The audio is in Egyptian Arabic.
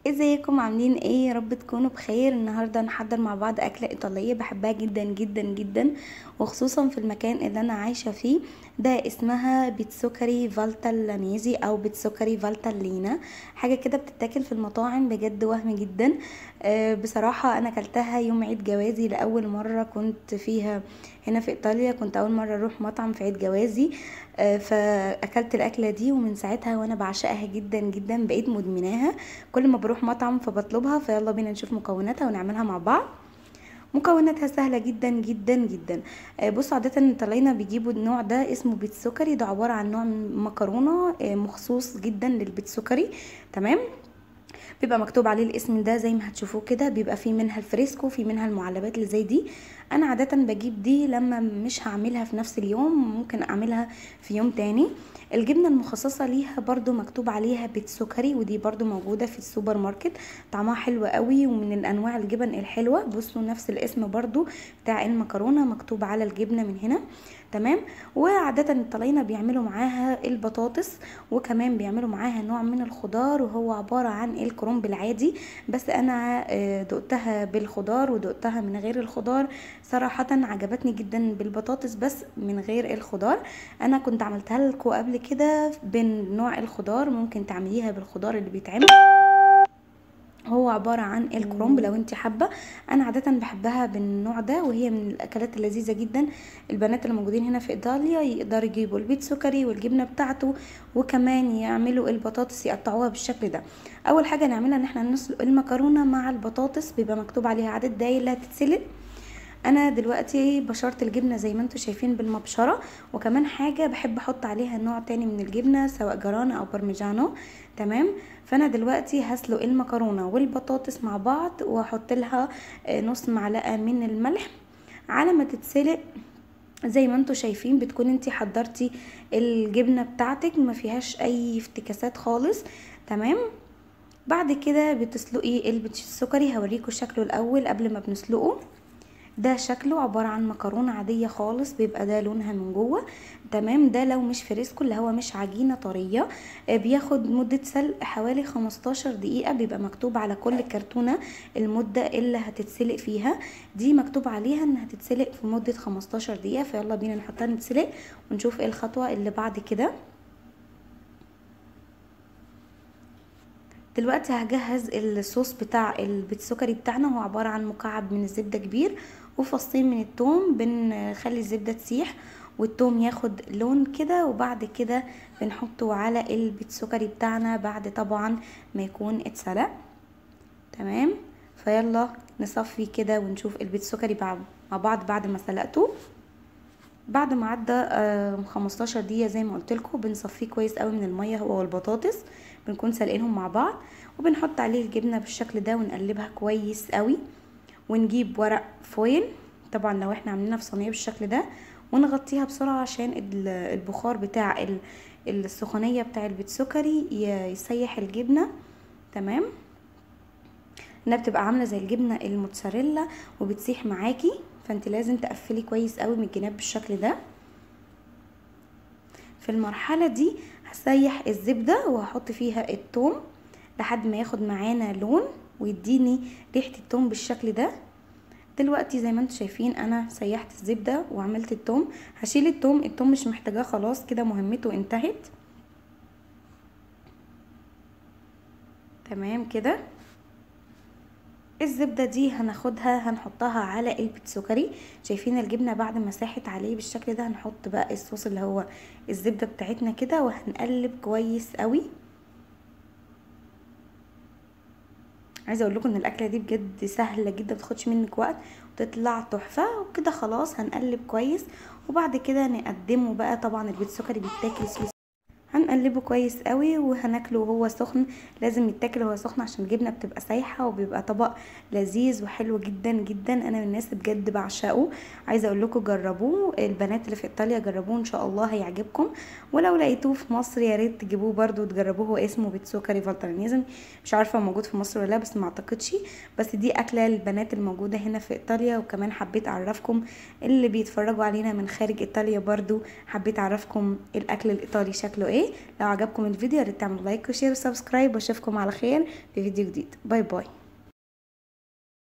ازيكم عاملين ايه يا رب تكونوا بخير النهارده نحضر مع بعض اكله ايطاليه بحبها جدا جدا جدا وخصوصا في المكان اللي انا عايشه فيه ده اسمها بيتسوكري فالتالانيزي او بيتسوكري فالتالينا حاجه كده بتتاكل في المطاعم بجد وهم جدا آه، بصراحه انا اكلتها يوم عيد جوازي لاول مره كنت فيها هنا في ايطاليا كنت اول مره اروح مطعم في عيد جوازي آه، فاكلت الاكله دي ومن ساعتها وانا بعشقها جدا جدا بقيت مدمناها كل ما بروح مطعم فبطلبها فيلا بينا نشوف مكوناتها ونعملها مع بعض مكوناتها سهلة جدا جدا جدا آه، بصوا عادة الطلاينة بيجيبوا النوع ده اسمه بيت سكري ده عبارة عن نوع من مكرونة آه، مخصوص جدا للبيت سكري تمام بيبقى مكتوب عليه الاسم ده زي ما هتشوفوه كده بيبقى فيه منها الفريسكو في منها المعلبات اللي زي دي انا عادة بجيب دي لما مش هعملها في نفس اليوم ممكن اعملها في يوم تاني الجبنة المخصصة ليها برضو مكتوب عليها بيت سكري ودي برضو موجودة في السوبر ماركت طعمها حلو قوي ومن الانواع الجبن الحلوة بصوا نفس الاسم برضو بتاع المكرونة مكتوب على الجبنة من هنا تمام وعادة الطلاينة بيعملوا معاها البطاطس وكمان بيعملوا معاها نوع من الخضار وهو عبارة عن الكرنب العادي بس انا آه، دقتها بالخضار ودقتها من غير الخضار صراحة عجبتني جدا بالبطاطس بس من غير الخضار انا كنت عملتها لكم قبل كده بنوع الخضار ممكن تعمليها بالخضار اللي بيتعمل هو عبارة عن الكرومب لو انت حابة انا عادة بحبها بالنوع ده وهي من الاكلات اللذيذة جدا البنات اللي موجودين هنا في ايطاليا يقدروا يجيبوا البيت سكري والجبنة بتاعته وكمان يعملوا البطاطس يقطعوها بالشكل ده اول حاجة نعملها ان احنا نسلق المكرونة مع البطاطس بيبقى مكتوب عليها عدد دقايق اللي هتتسلق انا دلوقتي بشرت الجبنه زي ما انتم شايفين بالمبشره وكمان حاجه بحب احط عليها نوع تاني من الجبنه سواء جرانا او بارميجانو تمام فانا دلوقتي هسلق المكرونه والبطاطس مع بعض واحط لها آه، نص معلقه من الملح على ما تتسلق زي ما انتم شايفين بتكون انتي حضرتي الجبنه بتاعتك ما فيهاش اي افتكاسات خالص تمام بعد كده بتسلقي البيتش السكري هوريكم شكله الاول قبل ما بنسلقه ده شكله عبارة عن مكرونة عادية خالص بيبقى ده لونها من جوه تمام ده لو مش فريسكو اللي هو مش عجينة طرية آه، بياخد مدة سلق حوالي 15 دقيقة بيبقى مكتوب على كل كرتونة المدة اللي هتتسلق فيها دي مكتوب عليها انها هتتسلق في مدة 15 دقيقة فيلا بينا نحطها نتسلق ونشوف ايه الخطوة اللي بعد كده دلوقتي هجهز الصوص بتاع البيت سكري بتاعنا هو عبارة عن مكعب من الزبدة كبير وفصين من التوم بنخلي الزبدة تسيح والتوم ياخد لون كده وبعد كده بنحطه على البيت سكري بتاعنا بعد طبعا ما يكون اتسلق تمام فيلا نصفي كده ونشوف البيت سكري بعد مع بعض بعد ما سلقته بعد ما عدى آه، 15 دقيقة زي ما قلت لكم بنصفيه كويس قوي من المية هو والبطاطس بنكون سالقينهم مع بعض وبنحط عليه الجبنة بالشكل ده ونقلبها كويس قوي ونجيب ورق فويل طبعا لو احنا عاملينها في صينية بالشكل ده ونغطيها بسرعة عشان ال- البخار بتاع ال- السخونية بتاع البيت سكري ي- يسيح الجبنة تمام انها بتبقى عامله زي الجبنه الموتزاريلا وبتسيح معاكي فانت لازم تقفلي كويس قوي من الجناب بالشكل ده في المرحله دي هسيح الزبده وهحط فيها التوم لحد ما ياخد معانا لون ويديني ريحه التوم بالشكل ده دلوقتي زي ما انتم شايفين انا سيحت الزبده وعملت التوم هشيل التوم التوم مش محتاجاه خلاص كده مهمته انتهت تمام كده الزبده دي هناخدها هنحطها على البيت سكري شايفين الجبنه بعد ما ساحت عليه بالشكل ده هنحط بقى الصوص اللي هو الزبده بتاعتنا كده وهنقلب كويس قوي عايزه اقول لكم ان الاكله دي بجد سهله جدا متاخدش منك وقت وتطلع تحفه وكده خلاص هنقلب كويس وبعد كده نقدمه بقى طبعا البيت سكري بيتاكل سويس هنقلبه كويس قوي وهناكله وهو سخن لازم يتاكل وهو سخن عشان الجبنه بتبقى سايحه وبيبقى طبق لذيذ وحلو جدا جدا انا من الناس اللي بجد بعشقه عايزه اقول لكم جربوه البنات اللي في ايطاليا جربوه ان شاء الله هيعجبكم ولو لقيتوه في مصر يا ريت تجيبوه برده وتجربوه هو اسمه بيت سكري فالترانيزم مش عارفه موجود في مصر ولا لا بس ما اعتقدش بس دي اكله للبنات الموجوده هنا في ايطاليا وكمان حبيت اعرفكم اللي بيتفرجوا علينا من خارج ايطاليا برضو حبيت اعرفكم الاكل الايطالي شكله ايه لو عجبكم الفيديو يا ريت تعملوا لايك وشير وسبسكرايب واشوفكم على خير في فيديو جديد باي باي